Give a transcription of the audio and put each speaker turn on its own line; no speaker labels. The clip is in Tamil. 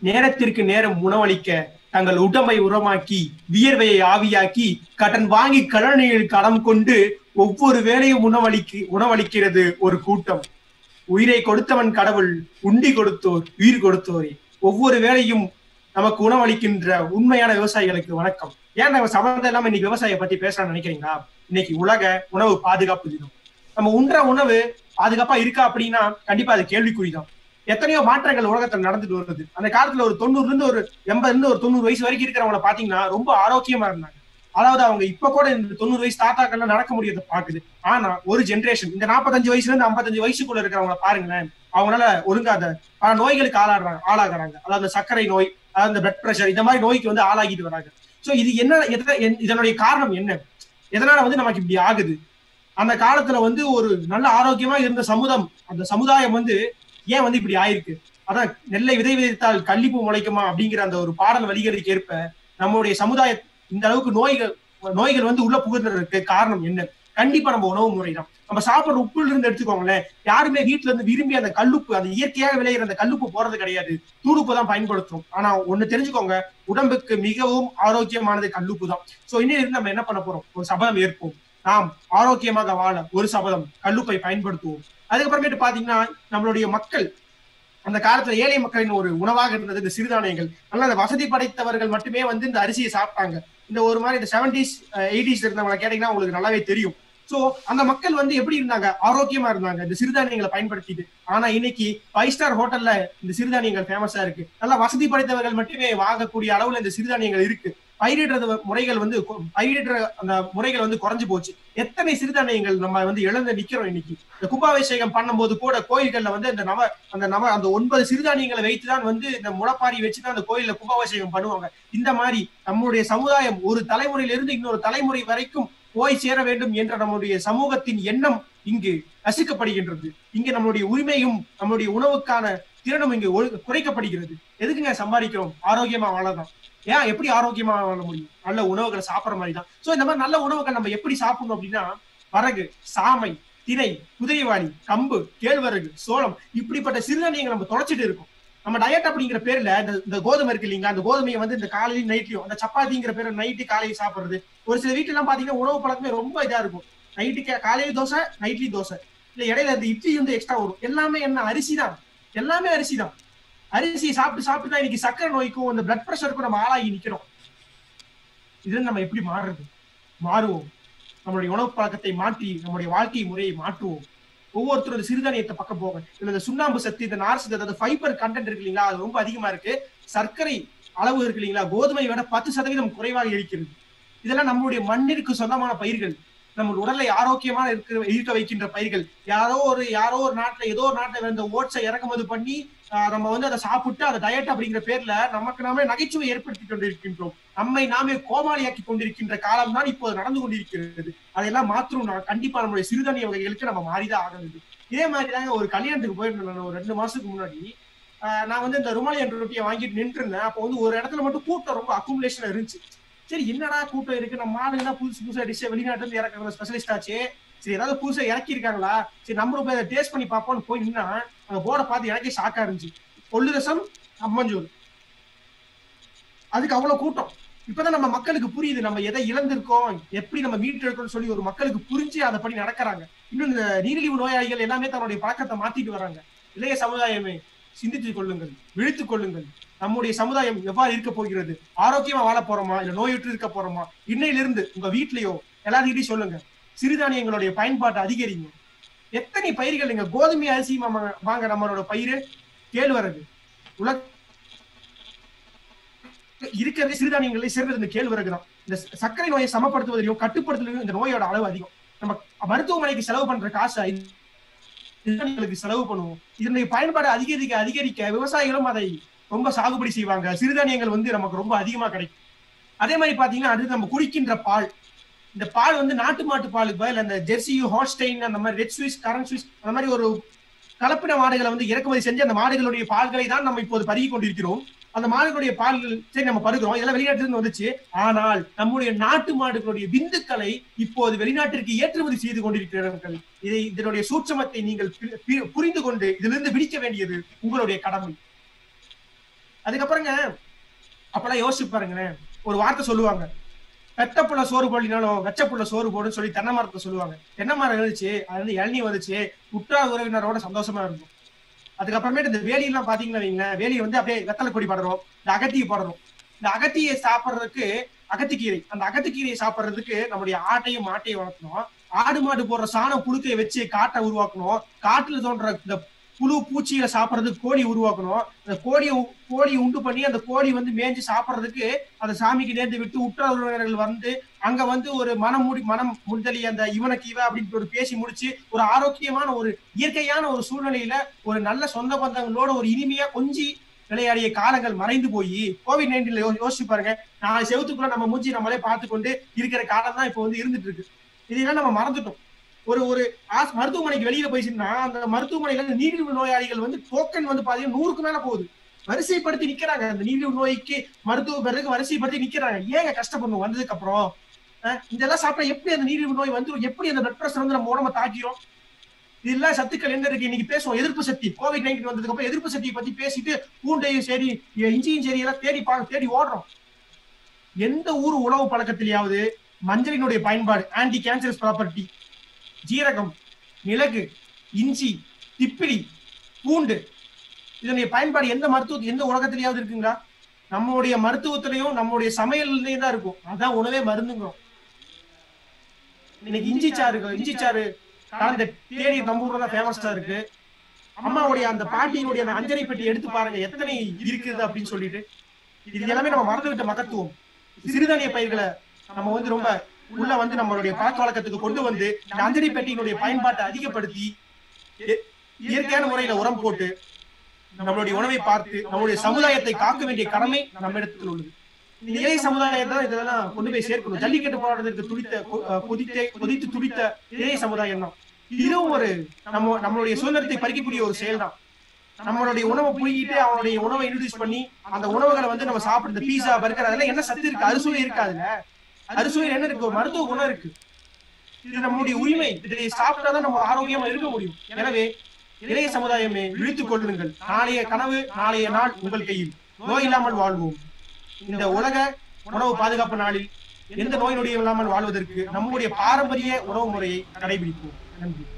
நேரத்திற்கு நேரம் உணவளிக்க தங்கள் உடம்பை உரமாக்கி வியர்வையை ஆவியாக்கி கடன் வாங்கி கடனில் கடன் கொண்டு ஒவ்வொரு வேளையும் உணவளிக்கு உணவளிக்கிறது ஒரு கூட்டம் உயிரை கொடுத்தவன் கடவுள் உண்டி கொடுத்தோர் உயிர் கொடுத்தோரே ஒவ்வொரு வேளையும் நமக்கு உணவளிக்கின்ற உண்மையான விவசாயிகளுக்கு வணக்கம் ஏன் நம்ம சம்மந்தம் இல்லாம இன்னைக்கு விவசாயியை பத்தி பேசலாம்னு நினைக்கிறீங்களா இன்னைக்கு உலக உணவு பாதுகாப்பு தினம் நம்ம உண்ற உணவு பாதுகாப்பா இருக்கா அப்படின்னா கண்டிப்பா அது கேள்விக்குறிதான் எத்தனையோ மாற்றங்கள் உலகத்துல நடந்துட்டு வருது அந்த காலத்துல ஒரு தொண்ணூறுல இருந்து ஒரு எண்பதுல இருந்து ஒரு தொண்ணூறு வயசு வரைக்கும் இருக்கிறவங்கள பாத்தீங்கன்னா ரொம்ப ஆரோக்கியமா இருந்தாங்க அதாவது அவங்க இப்ப கூட இந்த தொண்ணூறு வயசு தாத்தாக்கள்லாம் நடக்க முடியறத பாக்குது ஆனா ஒரு ஜென்ரேஷன் இந்த நாற்பத்தஞ்சு வயசுல இருந்து ஐம்பத்தஞ்சு வயசுக்குள்ள இருக்கிறவங்கள பாருங்களேன் அவங்களால ஒழுங்கா அந்த பல நோய்களுக்கு ஆளாடுறாங்க ஆளாகிறாங்க அதாவது அந்த சர்க்கரை நோய் அதாவது இந்த பிளட் பிரஷர் இந்த மாதிரி நோய்க்கு வந்து ஆளாகிட்டு வராங்க சோ இது என்ன எத- என்- இதனுடைய காரணம் என்ன எதனால வந்து நமக்கு இப்படி ஆகுது அந்த காலத்துல வந்து ஒரு நல்ல ஆரோக்கியமா இருந்த சமுதாயம் அந்த சமுதாயம் வந்து ஏன் வந்து இப்படி ஆயிருக்கு அதான் நெல்லை விதை விதைத்தால் கள்ளிப்பூ முளைக்குமா அப்படிங்கிற அந்த ஒரு பாடல் வரிகளுக்கு ஏற்ப நம்மளுடைய சமுதாய இந்த அளவுக்கு நோய்கள் நோய்கள் வந்து உள்ள புகுந்ததற்கு காரணம் என்ன கண்டிப்பா நம்ம உணவு முறை தான் நம்ம சாப்பிடுற உப்புல இருந்து எடுத்துக்கோங்களேன் யாருமே வீட்டுல இருந்து விரும்பி அந்த கல்லுப்பு அந்த இயற்கையாக விளையிற அந்த கல்லுப்பு போறது கிடையாது தூளுப்பு தான் பயன்படுத்துறோம் ஆனா ஒண்ணு தெரிஞ்சுக்கோங்க உடம்புக்கு மிகவும் ஆரோக்கியமானது கல்லுப்பு தான் சோ இன்னும் இருந்து நம்ம என்ன பண்ண போறோம் ஒரு சபதம் ஏற்போம் நாம் ஆரோக்கியமாக வாழ ஒரு சபதம் கல்லுப்பை பயன்படுத்துவோம் அதுக்கப்புறமேட்டு பாத்தீங்கன்னா நம்மளுடைய மக்கள் அந்த காலத்துல ஏழை மக்களின் ஒரு உணவாக இருந்தது இந்த சிறுதானியங்கள் நல்லா அந்த வசதி படைத்தவர்கள் மட்டுமே வந்து இந்த அரிசியை சாப்பிட்டாங்க இந்த ஒரு மாதிரி இந்த செவன்டிஸ் எயிட்டிஸ் இருந்தவங்களை கேட்டீங்கன்னா உங்களுக்கு நல்லாவே தெரியும் சோ அந்த மக்கள் வந்து எப்படி இருந்தாங்க ஆரோக்கியமா இருந்தாங்க இந்த சிறுதானியங்களை பயன்படுத்திட்டு ஆனா இன்னைக்கு ஃபைவ் ஸ்டார் ஹோட்டல்ல இந்த சிறுதானியங்கள் ஃபேமஸா இருக்கு நல்லா வசதி படைத்தவர்கள் மட்டுமே வாங்கக்கூடிய அளவுல இந்த சிறுதானியங்கள் இருக்கு பயிரிடுறது முறைகள் வந்து கொ- பயிரிடுற அந்த முறைகள் வந்து குறைஞ்சு போச்சு எத்தனை சிறுதானியங்கள் நம்ம வந்து இழந்து நிக்கிறோம் இன்னைக்கு இந்த கும்பாபிஷேகம் பண்ணும்போது கூட கோயில்கள்ல வந்து இந்த நவ அந்த நவ அந்த ஒன்பது சிறுதானியங்களை வைத்துதான் வந்து இந்த முளைப்பாரி வச்சுதான் அந்த கோயில்ல கும்பாபிஷேகம் பண்ணுவாங்க இந்த மாதிரி நம்முடைய சமுதாயம் ஒரு தலைமுறையிலிருந்து இன்னொரு தலைமுறை வரைக்கும் போய் சேர வேண்டும் என்ற நம்முடைய சமூகத்தின் எண்ணம் இங்கு நசுக்கப்படுகின்றது இங்க நம்மளுடைய உரிமையும் நம்மளுடைய உணவுக்கான திறனும் இங்கு ஒழு- குறைக்கப்படுகிறது எதுக்குங்க சம்பாதிக்கிறோம் ஆரோக்கியமா வாழலாம் ஏன் எப்படி ஆரோக்கியமா வாழ முடியும் நல்ல உணவுகளை சாப்பிடுற மாதிரி தான் சோ இந்த மாதிரி நல்ல உணவுகள் நம்ம எப்படி சாப்பிடணும் அப்படின்னா வரகு சாமை திணை குதிரைவாளி கம்பு கேழ்வரகு சோளம் இப்படிப்பட்ட சிறுதானியங்களை நம்ம தொலைச்சிட்டு இருக்கோம் நம்ம டயட் அப்படிங்கிற பேர்ல இந்த இந்த கோதுமை இருக்கு இல்லைங்களா அந்த கோதுமையை வந்து இந்த காலையிலும் நைட்லயும் அந்த சப்பாத்திங்கிற பேர்ல நைட்டு காலையில் சாப்பிடுறது ஒரு சில வீட்டுல எல்லாம் பாத்தீங்கன்னா உணவு பழக்கமே ரொம்ப இதா இருக்கும் நைட்டு காலையில தோசை நைட்லயும் தோசை இல்ல இடையில அந்த இட்லி வந்து எக்ஸ்ட்ரா வரும் எல்லாமே என்ன அரிசி தான் எல்லாமே அரிசி தான் அரிசி சாப்பிட்டு சாப்பிட்டு தான் இன்னைக்கு சக்கரை நோய்க்கும் அந்த பிளட் ப்ரெஷருக்கும் நம்ம ஆளாகி நிக்கிறோம் இதுல நம்ம எப்படி மாறுறது மாறுவோம் நம்மளுடைய உணவு பழக்கத்தை மாற்றி நம்முடைய வாழ்க்கை முறையை மாற்றுவோம் ஒவ்வொருத்தரும் இந்த சிறுதானியத்தை பக்கம் போங்க இதுல இந்த சுண்ணாம்பு சத்து இந்த நார் சத்து அதாவது ஃபைபர் கண்டென்ட் இருக்கு இல்லைங்களா அது ரொம்ப அதிகமா இருக்கு சர்க்கரை அளவு இருக்கு இல்லைங்களா கோதுமை விட பத்து சதவீதம் குறைவாக இருக்கிறது இதெல்லாம் நம்மளுடைய மண்ணிற்கு சொந்தமான பயிர்கள் நம்ம உடலை ஆரோக்கியமான இருக்க இருக்க வைக்கின்ற பயிர்கள் யாரோ ஒரு யாரோ ஒரு நாட்டுல ஏதோ ஒரு நாட்டுல இருந்த ஓட்ஸை இறக்குமதி பண்ணி ஆஹ் நம்ம வந்து அதை சாப்பிட்டு அதை டயட் அப்படிங்கிற பேர்ல நமக்கு நாமே நகைச்சுவை ஏற்படுத்தி கொண்டிருக்கின்றோம் நம்மை நாமே கோமாளியாக்கி கொண்டிருக்கின்ற காலம் தான் இப்போது நடந்து கொண்டிருக்கிறது அதெல்லாம் மாற்றும் நான் கண்டிப்பா நம்மளுடைய சிறுதானிய வகைகளுக்கு நம்ம மாறிதான் ஆக வேண்டும் இதே மாதிரி தாங்க ஒரு கல்யாணத்துக்கு போயிருந்தேன் நான் ஒரு ரெண்டு மாசத்துக்கு முன்னாடி ஆஹ் நான் வந்து இந்த ருமாலியன் ரொட்டியை வாங்கிட்டு நின்று இருந்தேன் அப்போ வந்து ஒரு இடத்துல மட்டும் கூட்டம் ரொம்ப அக்குமுலேஷன் இருந்துச்சு சரி என்னடா கூட்டம் இருக்கு நம்ம ஆளுங்க புதுசு புதுசா டிஷ் வெளிநாட்டுல இருந்து இறக்குற ஸ்பெஷலிஸ்ட் ஆச்சு சரி ஏதாவது புதுசா இறக்கி இருக்காங்களா சரி நம்மளும் போய் அதை டேஸ்ட் பண்ணி பார்ப்போம்னு போய் நின்னா அந்த போர்டை பார்த்து எனக்கே ஷாக்கா இருந்துச்சு கொள்ளு ரசம் அம்மஞ்சூர் அதுக்கு அவ்வளவு கூட்டம் இப்பதான் நம்ம மக்களுக்கு புரியுது நம்ம எதை இழந்திருக்கோம் எப்படி நம்ம மீட்டெடுக்கணும்னு சொல்லி ஒரு மக்களுக்கு புரிஞ்சு அதை படி நடக்கிறாங்க இன்னும் இந்த நீரிழிவு நோயாளிகள் எல்லாமே தன்னுடைய பழக்கத்தை மாத்திட்டு வராங்க இளைய சமுதாயமே சிந்தித்துக் கொள்ளுங்கள் விழித்துக் கொள்ளுங்கள் நம்முடைய சமுதாயம் எவ்வாறு இருக்க போகிறது ஆரோக்கியமா வாழ போறோமா இல்ல நோயுற்று இருக்க போறோமா இன்னையிலிருந்து உங்க வீட்லயோ எல்லாத்துக்கிட்டையும் சொல்லுங்க சிறுதானியங்களுடைய பயன்பாட்டை அதிகரிங்க எத்தனை பயிர்கள் நீங்க கோதுமை அரிசி வாங்க வாங்க நம்மளோட பயிர் கேழ்வரகு உலக இருக்கிறதே சிறுதானியங்களே சிறந்தது இந்த கேழ்வரகு தான் இந்த ச- சர்க்கரை நோயை சமப்படுத்துவதிலும் கட்டுப்படுத்துவதிலும் இந்த நோயோட அளவு அதிகம் நம்ம மருத்துவமனைக்கு செலவு பண்ற காசை சிறுதானியங்களுக்கு செலவு பண்ணுவோம் இதனுடைய பயன்பாடு அதிகரிக்க அதிகரிக்க விவசாயிகளும் அதை ரொம்ப சாகுபடி செய்வாங்க சிறுதானியங்கள் வந்து நமக்கு ரொம்ப அதிகமா கிடைக்கும் அதே மாதிரி பாத்தீங்கன்னா அடுத்து நம்ம குடிக்கின்ற பால் இந்த பால் வந்து நாட்டு மாட்டு பாலுக்கு பதில் அந்த ஜெர்சி ஹாட்ஸ்டைன் அந்த மாதிரி ரெட் ஸ்விஸ் கரண்ட் ஸ்விஸ் அந்த மாதிரி ஒரு கலப்பின மாடுகளை வந்து இறக்குமதி செஞ்சு அந்த மாடுகளுடைய பால்களை தான் நம்ம இப்போது பருகி கொண்டிருக்கிறோம் அந்த மாடுகளுடைய பால்கள் சரி நம்ம பருகிறோம் இதெல்லாம் வெளிநாட்டுல இருந்து வந்துச்சு ஆனால் நம்முடைய நாட்டு மாடுகளுடைய விந்துக்களை இப்போது வெளிநாட்டிற்கு ஏற்றுமதி செய்து கொண்டிருக்கிறார்கள் இதை இதனுடைய சூட்சமத்தை நீங்கள் பி- பி- புரிந்து கொண்டு இதிலிருந்து விடிக்க வேண்டியது உங்களுடைய கடமை அதுக்கப்புறங்க அப்பெல்லாம் யோசிச்சு பாருங்களேன் ஒரு வார்த்தை சொல்லுவாங்க வெட்டப்புள்ள சோறு போடலினாலும் வெச்சப்புள்ள சோறு போடுன்னு சொல்லி தென்னை மரத்தை சொல்லுவாங்க தென்னை மரம் இருந்துச்சு அது வந்து இளநீ வந்துச்சு உற்றார் உறவினரோட சந்தோஷமா இருக்கும் அதுக்கப்புறமேட்டு இந்த வேலியெல்லாம் பாத்தீங்கன்னா வைங்களேன் வேலியை வந்து அப்படியே வெத்தலை கொடி படணும் இந்த அகத்தியை படணும் இந்த அகத்தியை சாப்பிடுறதுக்கு அகத்திக்கீரை அந்த அகத்திக்கீரையை சாப்பிடுறதுக்கு நம்முடைய ஆட்டையும் மாட்டையும் வளர்க்கணும் ஆடு மாடு போடுற சாணம் புழுக்கையை வச்சு காட்டை உருவாக்கணும் காட்டுல தோன்ற இந்த புழு பூச்சிகளை சாப்பிடுறதுக்கு கோழி உருவாக்கணும் அந்த கோழியை உ- கோழியை உண்டு பண்ணி அந்த கோழி வந்து மேய்ஞ்சு சாப்பிடுறதுக்கு அந்த சாமிக்கு நேர்ந்து விட்டு உற்றார் உறவினர்கள் வந்து அங்க வந்து ஒரு மனம் முடி மனம் முந்தலி அந்த இவனுக்கு இவ அப்படின்னு ஒரு பேசி முடிச்சு ஒரு ஆரோக்கியமான ஒரு இயற்கையான ஒரு சூழ்நிலையில ஒரு நல்ல சொந்த பந்தங்களோட ஒரு இனிமையா கொஞ்சி விளையாடிய காலங்கள் மறைந்து போய் கோவிட் நைன்டீன்ல யோசிச்சு பாருங்க நாலு செவத்துக்குள்ள நம்ம மூஞ்சி நம்மளே பார்த்து கொண்டு இருக்கிற காலம் தான் இப்போ வந்து இருந்துட்டு இருக்கு இதெல்லாம் நம்ம மறந்துட்டோம் ஒரு ஒரு ஆஸ் மருத்துவமனைக்கு வெளியில போயிடுச்சுன்னா அந்த மருத்துவமனையில இருந்து நீரிழிவு நோயாளிகள் வந்து டோக்கன் வந்து பாத்தீங்கன்னா நூறுக்கு மேல போகுது வரிசைப்படுத்தி நிக்கிறாங்க அந்த நீரிழிவு நோய்க்கு மருத்துவ பிறகு வரிசைப்படுத்தி நிக்கிறாங்க ஏங்க கஷ்டப்படணும் வந்ததுக்கு அப்புறம் அஹ் இதெல்லாம் சாப்பிட்டா எப்படி அந்த நீரிழிவு நோய் வந்து எப்படி அந்த பிளட் பிரஷர் வந்து நம்ம உடம்ப தாக்கிரும் இதெல்லாம் சத்துக்கள் என்ன இருக்கு இன்னைக்கு பேசுவோம் எதிர்ப்பு சக்தி கோவிட் நைன்டீன் வந்ததுக்கு அப்புறம் எதிர்ப்பு சக்தியை பத்தி பேசிட்டு பூண்டையும் சரி இஞ்சியும் சரி எல்லாம் தேடி பா தேடி ஓடுறோம் எந்த ஊர் உணவு பழக்கத்திலேயாவது மஞ்சளினுடைய பயன்பாடு ஆன்டி கேன்சரஸ் ப்ராப்பர்ட்டி ஜீரகம் மிளகு இஞ்சி திப்பிலி பூண்டு இதனுடைய பயன்பாடு எந்த மருத்துவ எந்த உலகத்திலேயாவது இருக்குங்களா நம்மளுடைய மருத்துவத்திலையும் நம்மளுடைய சமையல்லையும் தான் இருக்கும் அதான் உணவே மருந்துங்கிறோம் இன்னைக்கு இஞ்சி சாறு இருக்கு. இஞ்சி சாறு கலந்த தேடி நம்ம ஊர்ல தான் ஃபேமஸா இருக்கு அம்மாவுடைய அந்த பாட்டியினுடைய அந்த அஞ்சரை பெட்டி எடுத்து பாருங்க எத்தனை இருக்குது அப்படின்னு சொல்லிட்டு இது எல்லாமே நம்ம மறந்துவிட்ட மகத்துவம் சிறுதானிய பயிர்களை நம்ம வந்து ரொம்ப உள்ள வந்து நம்மளுடைய பழக்க வழக்கத்துக்கு கொண்டு வந்து இந்த அஞ்சரை பெட்டியினுடைய பயன்பாட்டை அதிகப்படுத்தி இய- இயற்கையான முறையில உரம் போட்டு நம்மளுடைய உணவை பார்த்து நம்மளுடைய சமுதாயத்தை காக்க வேண்டிய கடமை நம்ம இடத்துல உள்ளது இந்த இளைய சமுதாயம் தான் இதெல்லாம் கொண்டு போய் சேர்க்கணும் ஜல்லிக்கட்டு போராட்டத்திற்கு துடித்த கொ- அஹ் கொதித்த கொதித்து துடித்த இளைய சமுதாயம் தான் இதுவும் ஒரு நம்ம நம்மளுடைய சுதந்திரத்தை பறிக்கக்கூடிய ஒரு செயல் தான் நம்மளுடைய உணவை புழுங்கிட்டு அவனுடைய உணவை இன்ட்ரடியூஸ் பண்ணி அந்த உணவுகளை வந்து நம்ம சாப்பிடுற பீஸா பர்கர் அதெல்லாம் என்ன சத்து இருக்கு அறுசுவை இருக்காதுல்ல அறுசுவையில் என்ன இருக்கு ஒரு மருத்துவ குணம் இருக்கு இது நம்மளுடைய உரிமை இதை சாப்பிட்டாதான் நம்ம ஆரோக்கியமா இருக்க முடியும் எனவே இளைய சமுதாயமே விழித்துக் கொள்ளுங்கள் நாளைய கனவு நாளைய நாள் உங்கள் கையில் நோய் இல்லாமல் வாழ்வோம் இந்த உலக உணவு பாதுகாப்பு நாளில் எந்த நோய் நொடியும் இல்லாமல் வாழ்வதற்கு நம்முடைய பாரம்பரிய உணவு முறையை கடைபிடிப்போம் நன்றி